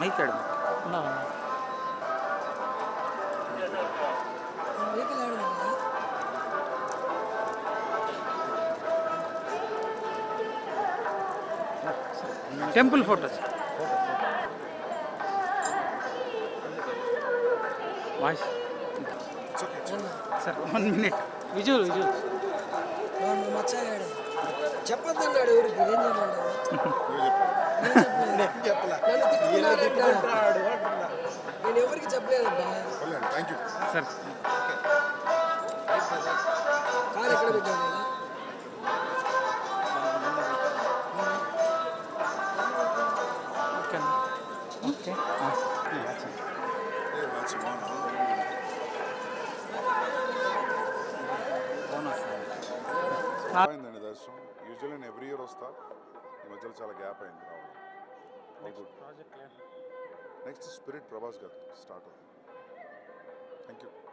Mic ఆడు ఉన్నా ఉన్నా వెహికల్ ఆడదా temple photos voice sir one minute visual visual వాడు మచ్చగాడు చెప్పొద్దన్నాడు ఊరికి ఏం చెప్పంటావు నేను చెప్పలేదు. నన్ను తిట్టుకున్నాడంట. నేను ఎవరికి చెప్పలేదబ్బా థ్యాంక్ యూ సార్ కారు ఎక్కడ పెట్టాను నేను? ఓకే ఓకే అయిందండి దర్శనం యూజువల్లీ నేను ఎవ్రీ ఇయర్ వస్తా ఈ మధ్యలో చాలా గ్యాప్ అయింది రావడం all good next Spirit Prabhas గారు స్టార్ట్ అవుతుంది థ్యాంక్ యూ